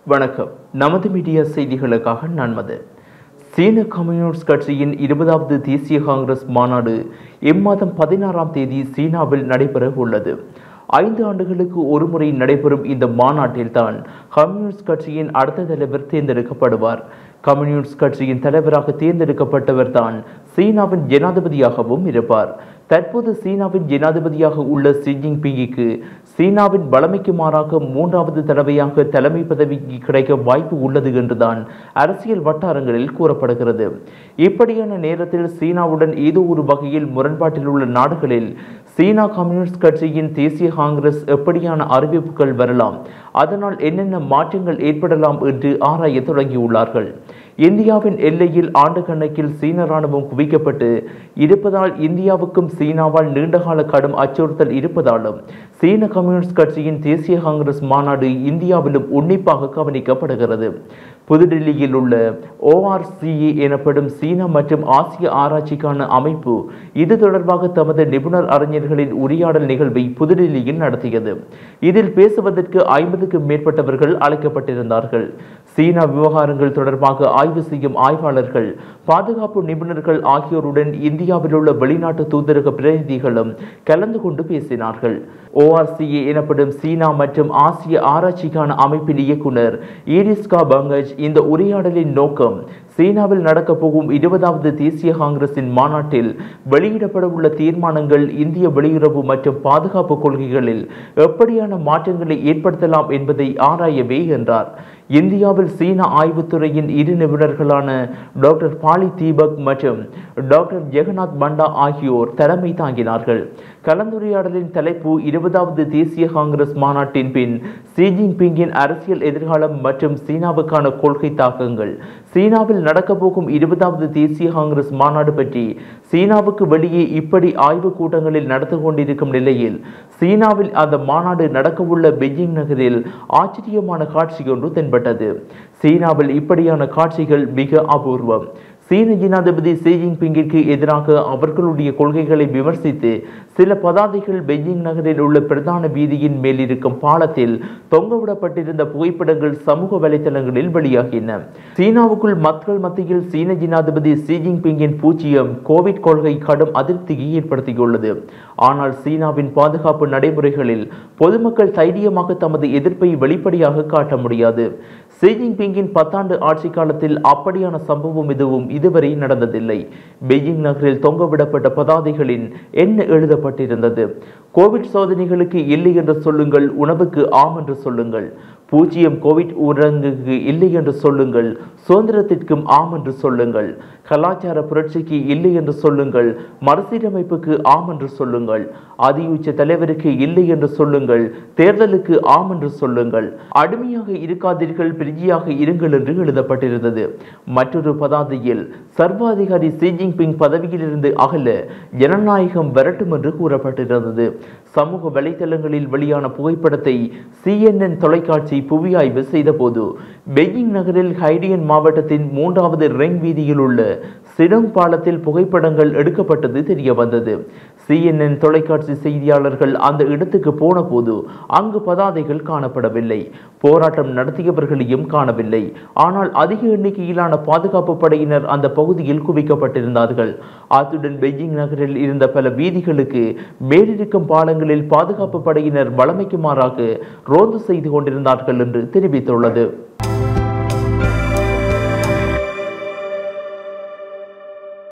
வணக்கம் நமது மீடியா செய்திகளுக்காக நான் மது சீன கம்யூனிஸ்ட் கட்சியின் இருபதாவது தேசிய காங்கிரஸ் மாநாடு இம்மாதம் பதினாறாம் தேதி சீனாவில் நடைபெற உள்ளது ஐந்து ஆண்டுகளுக்கு ஒருமுறை நடைபெறும் இந்த மாநாட்டில் தான் கம்யூனிஸ்ட் கட்சியின் அடுத்த தலைவர் தேர்ந்தெடுக்கப்படுவார் கம்யூனிஸ்ட் கட்சியின் தலைவராக தேர்ந்தெடுக்கப்பட்டவர் தான் சீனாவின் ஜனாதிபதியாகவும் இருப்பார் தற்போது சீனாவின் ஜனாதிபதியாக உள்ள ஷி ஜின்பிங்கிற்கு சீனாவின் வளமைக்கு மாறாக மூன்றாவது தடவையாக தலைமை பதவிக்கு கிடைக்க வாய்ப்பு உள்ளது என்றுதான் அரசியல் வட்டாரங்களில் கூறப்படுகிறது இப்படியான நேரத்தில் சீனாவுடன் ஏதோ ஒரு வகையில் முரண்பாட்டில் உள்ள நாடுகளில் சீனா கம்யூனிஸ்ட் கட்சியின் தேசிய காங்கிரஸ் எப்படியான அறிவிப்புகள் வரலாம் அதனால் என்னென்ன மாற்றங்கள் ஏற்படலாம் என்று ஆராய தொடங்கியுள்ளார்கள் இந்தியாவின் எல்லையில் ஆண்டு கணக்கில் சீன ராணுவம் குவிக்கப்பட்டு இருப்பதால் இந்தியாவுக்கும் சீனாவால் நீண்டகால கடும் அச்சுறுத்தல் இருப்பதாலும் சீன கம்யூனிஸ்ட் கட்சியின் தேசிய காங்கிரஸ் மாநாடு இந்தியாவிலும் உன்னிப்பாக கவனிக்கப்படுகிறது புதுடில்லியில் உள்ள ஓஆர்சிஏ எனப்படும் சீனா மற்றும் ஆசிய ஆராய்ச்சிக்கான அமைப்பு இது தொடர்பாக தமது நிபுணர் அறிஞர்களின் உரையாடல் நிகழ்வை புதுடில்லியில் நடத்தியது இதில் பேசுவதற்கு ஐம்பதுக்கும் மேற்பட்டவர்கள் அழைக்கப்பட்டிருந்தார்கள் சீனா விவகாரங்கள் தொடர்பாக ஆய்வு செய்யும் ஆய்வாளர்கள் பாதுகாப்பு நிபுணர்கள் ஆகியோருடன் இந்தியாவில் உள்ள வெளிநாட்டு தூதரக பிரதிநிதிகளும் கலந்து கொண்டு பேசினார்கள் ஓஆர்சிஏ எனப்படும் சீனா மற்றும் ஆசிய ஆராய்ச்சிக்கான அமைப்பின் இயக்குனர் ஈரிஸ்கா பங்கஜ் இந்த உரையாடலின் நோக்கம் சீனாவில் நடக்கப் போகும் இருபதாவது தேசிய காங்கிரசின் மாநாட்டில் வெளியிடப்பட உள்ள தீர்மானங்கள் இந்திய வெளியுறவு மற்றும் பாதுகாப்பு கொள்கைகளில் எப்படியான மாற்றங்களை ஏற்படுத்தலாம் என்பதை ஆராயவே என்றார் இந்தியாவில் சீன ஆய்வுத்துறையின் இரு நிபுணர்களான டாக்டர் பாலி தீபக் மற்றும் டாக்டர் ஜெகநாத் பண்டா ஆகியோர் தலைமை தாங்கினார்கள் கலந்துரையாடலின் தலைப்பு இருபதாவது தேசிய காங்கிரஸ் மாநாட்டின் பின் ஷி ஜின்பிங்கின் அரசியல் எதிர்காலம் மற்றும் சீனாவுக்கான கொள்கை தாக்கங்கள் சீனாவில் நடக்கப் போகும் இருபதாவது தேசிய காங்கிரஸ் மாநாடு பற்றி சீனாவுக்கு வெளியே இப்படி ஆய்வு கூட்டங்களில் நடந்து கொண்டிருக்கும் நிலையில் சீனாவில் அந்த மாநாடு நடக்கவுள்ள பெய்ஜிங் நகரில் ஆச்சரியமான காட்சி ஒன்று தென்பட்டது சீனாவில் இப்படியான காட்சிகள் மிக அபூர்வம் சீன ஜனாதிபதி ஷி ஜின்பிங்கிற்கு எதிராக அவர்களுடைய கொள்கைகளை விமர்சித்து சில பதாதைகள் பெய்ஜிங் நகரில் உள்ள பிரதான வீதியின் மேல் இருக்கும் பாலத்தில் தொங்கவிடப்பட்டிருந்த புகைப்படங்கள் சமூக வலைதளங்களில் வெளியாகின சீனாவுக்குள் மக்கள் மத்தியில் சீன ஜனாதிபதி ஷி ஜின்பிங்கின் பூஜ்ஜியம் கோவிட் கொள்கை கடும் அதிருப்தியை ஏற்படுத்தியுள்ளது ஆனால் சீனாவின் பாதுகாப்பு நடைமுறைகளில் பொதுமக்கள் தைரியமாக தமது எதிர்ப்பை வெளிப்படையாக காட்ட முடியாது ஷி ஜின்பிங்கின் பத்தாண்டு ஆட்சி காலத்தில் அப்படியான சம்பவம் எதுவும் இதுவரை நடந்ததில்லை பெய்ஜிங் நகரில் தொங்கவிடப்பட்ட பதாதைகளின் என்ன எழுதப்பட்டிருந்தது கோவிட் சோதனைகளுக்கு இல்லை என்று சொல்லுங்கள் உணவுக்கு ஆம் என்று சொல்லுங்கள் பூஜ்ஜியம் கோவிட் ஊரங்குக்கு இல்லை என்று சொல்லுங்கள் சுதந்திரத்திற்கும் ஆம் என்று சொல்லுங்கள் கலாச்சார புரட்சிக்கு இல்லை என்று சொல்லுங்கள் மறுசீரமைப்புக்கு ஆம் என்று சொல்லுங்கள் அதியுச்ச தலைவருக்கு இல்லை என்று சொல்லுங்கள் தேர்தலுக்கு ஆம் என்று சொல்லுங்கள் அடிமையாக இருக்காதீர்கள் பிரிஜியாக இருங்கள் என்று எழுதப்பட்டிருந்தது மற்றொரு பதாதையில் சர்வாதிகாரி ஷி ஜின்பிங் பதவியிலிருந்து அகல ஜனநாயகம் வரட்டும் என்று கூறப்பட்டிருந்தது சமூக வலைதளங்களில் வெளியான புகைப்படத்தை சிஎன்என் தொலைக்காட்சி புவியாய்வு செய்தபோது பெய்ஜிங் நகரில் ஹைடியன் மாவட்டத்தின் மூன்றாவது ரெங் வீதியில் உள்ள சிடம் பாலத்தில் புகைப்படங்கள் எடுக்கப்பட்டது தெரிய வந்தது சிஎன்என் தொலைக்காட்சி செய்தியாளர்கள் அந்த இடத்துக்கு போன போது அங்கு பதாதைகள் காணப்படவில்லை போராட்டம் நடத்தியவர்களையும் காணவில்லை ஆனால் அதிக எண்ணிக்கையிலான பாதுகாப்பு படையினர் அந்த பகுதியில் குவிக்கப்பட்டிருந்தார்கள் அத்துடன் பெய்ஜிங் நகரில் இருந்த பல வீதிகளுக்கு மேலிருக்கும் பாலங்களில் பாதுகாப்பு படையினர் வளமைக்கு மாறாக ரோந்து செய்து கொண்டிருந்தார்கள் என்று தெரிவித்துள்ளது